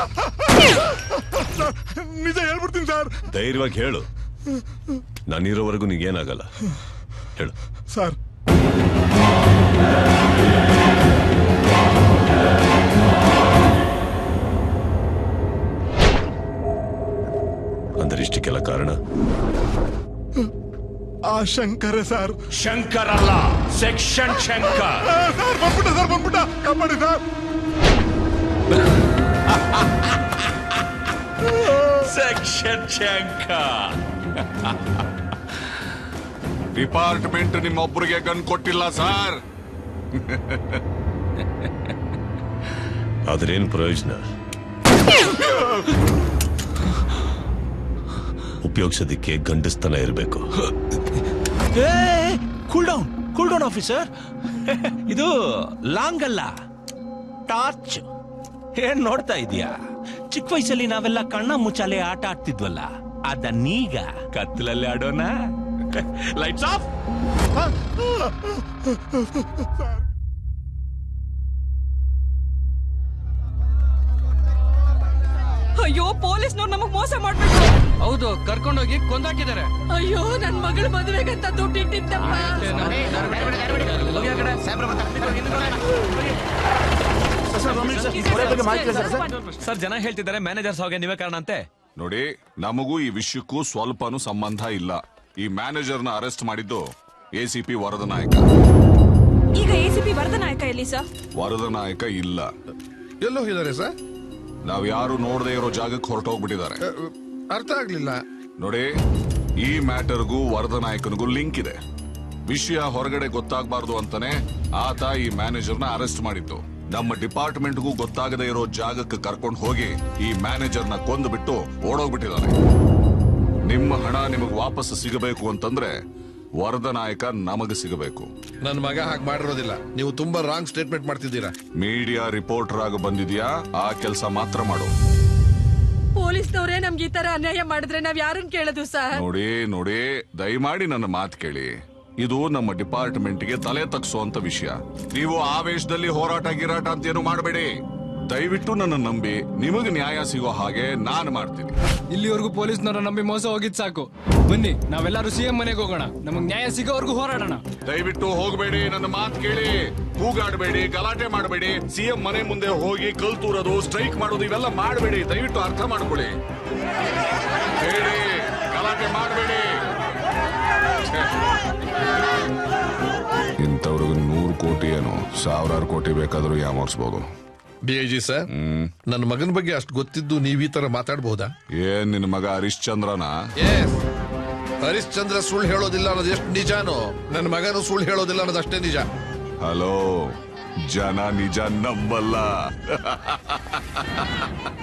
sir ನಿಜ ಹೇಳ್ಬಿಡ್ತೀನಿ sir ಧೈರ್ಯವಾಗಿ ಹೇಳು ನಾನಿರೋವರೆಗೂ ನಿಗೇನಾಗಲ್ಲ ಹೇಳು ಸರ್ ಅಂದ್ರೆ ಇಷ್ಟಕ್ಕೆಲ್ಲ ಕಾರಣ ಆ ಶಂಕರ ಸರ್ ಶಂಕರ್ ಅಲ್ಲ ಸೆಕ್ಷನ್ ಶಂಕರ್ ಆ, ಸರ್ ಬಂದ್ಬಿಟ್ಟ ಸರ್ ಬಂದ್ಬಿಟ್ಟ ಕಾಪಾಡಿ ಸರ್ ಸೆಕ್ಷನ್ ಶಂಕರ್ ಡಿಪಾರ್ಟ್ಮೆಂಟ್ ನಿಮ್ಮೊಬ್ಬರಿಗೆ ಗನ್ ಕೊಟ್ಟಿಲ್ಲ ಸರ್ ಆದ್ರೇನು ಪ್ರಯೋಜನ ಉಪಯೋಗಿಸೋದಕ್ಕೆ ಗಂಡಸ್ತನ ಇರಬೇಕು cool down cool down officer ಇದು ಲಾಂಗ್ ಅಲ್ಲ ಟಾರ್ಚ್ ಏನ್ ನೋಡ್ತಾ ಇದೀಯಾ ಚಿಕ್ಕ ವಯಸ್ಸಲ್ಲಿ ನಾವೆಲ್ಲ ಕಣ್ಣ ಮುಚ್ಚಾಲೆ ಆಟ ಆಡ್ತಿದ್ವಲ್ಲ ಅದನ್ನೀಗ ಕತ್ತಲಲ್ಲಿ ಆಡೋಣ ಲೈಟ್ಸ್ ಆಫ್ ಅಯ್ಯೋ ಪೊಲೀಸ್ನವ್ರು ನಮಗ್ ಮೋಸ ಮಾಡ್ಬಿಟ್ರು ಹೌದು ಕರ್ಕೊಂಡೋಗಿ ಕೊಂದಾಕಿದ್ದಾರೆ ಅಯ್ಯೋ ನನ್ ಮಗಳ ಮದುವೆಗಂತ ದುಡ್ಡು ಇಟ್ಟಿದ್ದಪ್ಪ ಸರ್ ಜನ ಹೇಳ್ತಿದ್ದಾರೆ ಮ್ಯಾನೇಜರ್ ಸಾವ್ಗೆ ನೀವೇ ಕಾರಣ ಅಂತೆ ನೋಡಿ ನಮಗೂ ಈ ವಿಷಯಕ್ಕೂ ಸ್ವಲ್ಪನೂ ಸಂಬಂಧ ಇಲ್ಲ ಈ ಮ್ಯಾನೇಜರ್ನ ಅರೆಸ್ಟ್ ಮಾಡಿದ್ದು A C P Varada Nayaka ಈಗ ಎಸಿಪಿ ವರದನಾಯಕ ಎಲ್ಲಿ ಸರ್ ವರದ ನಾಯಕ ಇಲ್ಲ ಎಲ್ಲೋ ಹೋಗಿದ್ದಾರೆ ಸರ್ ನಾವ್ ಯಾರು ನೋಡದೆ ಇರೋ ಜಾಗಕ್ಕೆ ಹೊರಟೋಗ್ಬಿಟ್ಟಿದ್ದಾರೆ ಅರ್ಥ ಆಗ್ಲಿಲ್ಲ ನೋಡಿ ಈ ಮ್ಯಾಟರ್ಗೂ ವರದ ನಾಯಕನಿಗೂ ಲಿಂಕ್ ಇದೆ ವಿಷಯ ಹೊರಗಡೆ ಗೊತ್ತಾಗಬಾರ್ದು ಅಂತಾನೆ ಆತ ಈ ಮ್ಯಾನೇಜರ್ನ ಅರೆಸ್ಟ್ ಮಾಡಿದ್ದು ನಮ್ಮ ಡಿಪಾರ್ಟ್ಮೆಂಟ್ಗೂ ಗೊತ್ತಾಗದೆ ಇರೋ ಜಾಗಕ್ಕೆ ಕರ್ಕೊಂಡು ಹೋಗಿ ಈ ಮ್ಯಾನೇಜರ್ನ ಕೊಂದು ಬಿಟ್ಟು ಓಡೋಗ್ಬಿಟ್ಟಿದ್ದಾನೆ ನಿಮ್ಮ ಹಣ ನಿಮಗೆ ವಾಪಸ್ ಸಿಗಬೇಕು ಅಂತಂದ್ರೆ ವರದ ನಾಯಕ ನಮಗೆ ಸಿಗಬೇಕು ನನ್ನ ಮಗ ಹಾಗೆ ಮಾಡಿರೋದಿಲ್ಲ ನೀವು ತುಂಬಾ ರಾಂಗ್ ಸ್ಟೇಟ್ಮೆಂಟ್ ಮಾಡ್ತಿದ್ದೀರಾ ಮೀಡಿಯಾ ರಿಪೋರ್ಟರ್ ಆಗಿ ಬಂದಿದ್ಯಾ ಆ ಕೆಲಸ ಮಾತ್ರ ಮಾಡು ಪೊಲೀಸ್ನವರೇ ನಮ್ಗೆ ಈ ತರ ಅನ್ಯಾಯ ಮಾಡಿದ್ರೆ ನಾವ್ ಯಾರನ್ನ ಕೇಳೋದು ಸರ್ ನೋಡಿ ನೋಡಿ ದಯಮಾಡಿ ನನ್ನ ಮಾತು ಕೇಳಿ ಇದು ನಮ್ಮ ಡಿಪಾರ್ಟ್ಮೆಂಟ್ಗೆ ತಲೆ ತಗ್ಸುವಂತ ವಿಷಯ ನೀವು ಆವೇಶದಲ್ಲಿ ಹೋರಾಟ ಗಿರಾಟ ಅಂತ ಏನು ಮಾಡಬೇಡಿ ದಯವಿಟ್ಟು ನನ್ನ ನಂಬಿ ನಿಮಗೆ ನ್ಯಾಯ ಸಿಗೋ ಹಾಗೆ ನಾನು ಮಾಡ್ತೀನಿ ಇಲ್ಲಿವರೆಗೂ ಪೊಲೀಸ್ನವರ ನಂಬಿ ಮೋಸ ಹೋಗಿದ್ ಸಾಕು ಬನ್ನಿ ನಾವೆಲ್ಲರೂ ಸಿಎಂ ಮನೆಗೆ ಹೋಗೋಣ ನಮಗ್ ನ್ಯಾಯ ಸಿಗೋವರೆಗೂ ಹೋರಾಡೋಣ ದಯವಿಟ್ಟು ಹೋಗಬೇಡಿ ನನ್ನ ಮಾತು ಕೇಳಿ ಕೂಗಾಡಬೇಡಿ ಗಲಾಟೆ ಮಾಡಬೇಡಿ ಸಿಎಂ ಮನೆ ಮುಂದೆ ಹೋಗಿ ಕಲ್ ತೂರೋದು ಸ್ಟ್ರೈಕ್ ಮಾಡೋದು ಇವೆಲ್ಲ ಮಾಡಬೇಡಿ ದಯವಿಟ್ಟು ಅರ್ಥ ಮಾಡ್ಕೊಳ್ಳಿ ಹೇಳಿ ಗಲಾಟೆ ಮಾಡಬೇಡಿ ಇಂಥವ್ರಿಗೆ ನೂರು ಕೋಟಿ ಏನು ಸಾವಿರಾರು ಕೋಟಿ ಬೇಕಾದ್ರೂ ಯಾಮರ್ಸ್ಬೋದು ಬಿ ಐ ಜಿ ಸರ್ ನನ್ನ ಮಗನ ಬಗ್ಗೆ ಅಷ್ಟು ಗೊತ್ತಿದ್ದು ನೀವು ಈ ತರ ಮಾತಾಡಬಹುದಾ ಏನ್ ನಿನ್ನ ಮಗ ಹರಿಶ್ಚಂದ್ರನ ಎಸ್ ಹರಿಶ್ಚಂದ್ರ ಸುಳ್ಳು ಹೇಳೋದಿಲ್ಲ ಅನ್ನೋದು ಎಷ್ಟು ನಿಜಾನೋ ನನ್ನ ಮಗನು ಸುಳ್ಳು ಹೇಳೋದಿಲ್ಲ ಅನ್ನೋದು ಅಷ್ಟೇ ನಿಜ ಹಲೋ ಜನ ನಿಜ ನಂಬಲ್ಲ